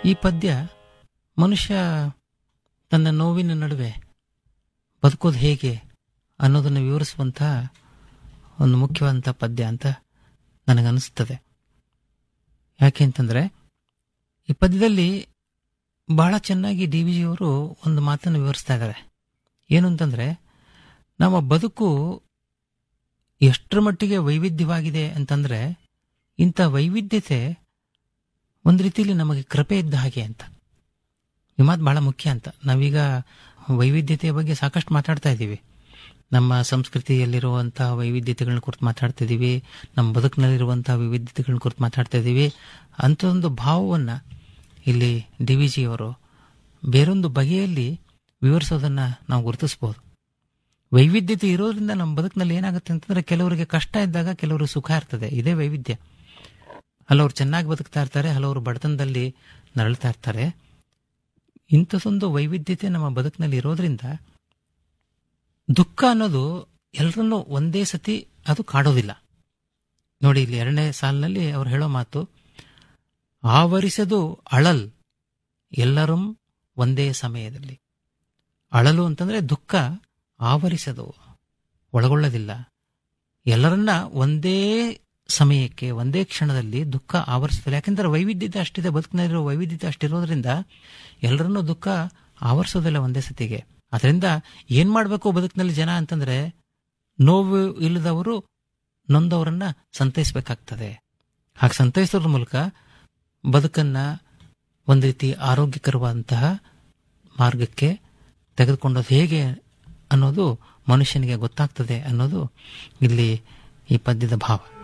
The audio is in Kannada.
ಈ ಪದ್ಯ ಮನುಷ್ಯ ತನ್ನ ನೋವಿನ ನಡುವೆ ಬದುಕೋದು ಹೇಗೆ ಅನ್ನೋದನ್ನು ವಿವರಿಸುವಂತಹ ಒಂದು ಮುಖ್ಯವಾದಂಥ ಪದ್ಯ ಅಂತ ನನಗನ್ನಿಸ್ತದೆ ಯಾಕೆ ಅಂತಂದರೆ ಈ ಪದ್ಯದಲ್ಲಿ ಬಹಳ ಚೆನ್ನಾಗಿ ಡಿ ವಿ ಜಿಯವರು ಒಂದು ಮಾತನ್ನು ವಿವರಿಸ್ತಾ ಇದ್ದಾರೆ ಏನು ಅಂತಂದರೆ ನಮ್ಮ ಬದುಕು ಎಷ್ಟರ ಮಟ್ಟಿಗೆ ವೈವಿಧ್ಯವಾಗಿದೆ ಅಂತಂದರೆ ಇಂಥ ವೈವಿಧ್ಯತೆ ಒಂದು ರೀತಿಯಲ್ಲಿ ನಮಗೆ ಕೃಪೆ ಇದ್ದ ಹಾಗೆ ಅಂತ ಈ ಮಾತು ಬಹಳ ಮುಖ್ಯ ಅಂತ ನಾವೀಗ ವೈವಿಧ್ಯತೆಯ ಬಗ್ಗೆ ಸಾಕಷ್ಟು ಮಾತಾಡ್ತಾ ಇದ್ದೀವಿ ನಮ್ಮ ಸಂಸ್ಕೃತಿಯಲ್ಲಿರುವಂಥ ವೈವಿಧ್ಯತೆಗಳನ್ನ ಕುರಿತು ಮಾತಾಡ್ತಾ ಇದ್ದೀವಿ ನಮ್ಮ ಬದುಕಿನಲ್ಲಿರುವಂಥ ವೈವಿಧ್ಯತೆಗಳನ್ನ ಕುರಿತು ಮಾತಾಡ್ತಾ ಇದ್ದೀವಿ ಅಂಥ ಒಂದು ಭಾವವನ್ನು ಇಲ್ಲಿ ಡಿ ವಿ ಜಿಯವರು ಬೇರೊಂದು ಬಗೆಯಲ್ಲಿ ವಿವರಿಸೋದನ್ನು ನಾವು ಗುರುತಿಸ್ಬೋದು ವೈವಿಧ್ಯತೆ ಇರೋದ್ರಿಂದ ನಮ್ಮ ಬದುಕಿನಲ್ಲಿ ಏನಾಗುತ್ತೆ ಅಂತಂದರೆ ಕೆಲವರಿಗೆ ಕಷ್ಟ ಇದ್ದಾಗ ಕೆಲವರು ಸುಖ ಇರ್ತದೆ ಇದೇ ವೈವಿಧ್ಯ ಹಲವರು ಚೆನ್ನಾಗಿ ಬದುಕ್ತಾ ಇರ್ತಾರೆ ಹಲವರು ಬಡತನದಲ್ಲಿ ನರಳ್ತಾ ಇರ್ತಾರೆ ಇಂಥದ್ದೊಂದು ವೈವಿಧ್ಯತೆ ನಮ್ಮ ಬದುಕಿನಲ್ಲಿ ಇರೋದ್ರಿಂದ ದುಃಖ ಅನ್ನೋದು ಎಲ್ಲರನ್ನೂ ಒಂದೇ ಸತಿ ಅದು ಕಾಡೋದಿಲ್ಲ ನೋಡಿ ಇಲ್ಲಿ ಎರಡನೇ ಸಾಲಿನಲ್ಲಿ ಅವ್ರು ಹೇಳೋ ಮಾತು ಆವರಿಸದು ಅಳಲ್ ಎಲ್ಲರೂ ಒಂದೇ ಸಮಯದಲ್ಲಿ ಅಳಲು ಅಂತಂದ್ರೆ ದುಃಖ ಆವರಿಸದು ಒಳಗೊಳ್ಳೋದಿಲ್ಲ ಎಲ್ಲರನ್ನ ಒಂದೇ ಸಮಯಕ್ಕೆ ಒಂದೇ ಕ್ಷಣದಲ್ಲಿ ದುಃಖ ಆವರಿಸೋದಿಲ್ಲ ಯಾಕೆಂದ್ರೆ ವೈವಿಧ್ಯತೆ ಅಷ್ಟಿದೆ ಬದುಕಿನಲ್ಲಿರೋ ವೈವಿಧ್ಯತೆ ಅಷ್ಟಿರೋದ್ರಿಂದ ಎಲ್ಲರನ್ನೂ ದುಃಖ ಆವರಿಸೋದಿಲ್ಲ ಒಂದೇ ಸತಿಗೆ ಅದರಿಂದ ಏನ್ ಮಾಡಬೇಕು ಬದುಕಿನಲ್ಲಿ ಜನ ಅಂತಂದ್ರೆ ನೋವು ಇಲ್ಲದವರು ನೊಂದವರನ್ನ ಸಂತೈಸಬೇಕಾಗ್ತದೆ ಹಾಗೆ ಸಂತೈಸೋದ್ರ ಮೂಲಕ ಬದುಕನ್ನ ಒಂದು ರೀತಿ ಆರೋಗ್ಯಕರವಾದಂತಹ ಮಾರ್ಗಕ್ಕೆ ತೆಗೆದುಕೊಂಡೋದು ಹೇಗೆ ಅನ್ನೋದು ಮನುಷ್ಯನಿಗೆ ಗೊತ್ತಾಗ್ತದೆ ಅನ್ನೋದು ಇಲ್ಲಿ ಈ ಪದ್ಯದ ಭಾವ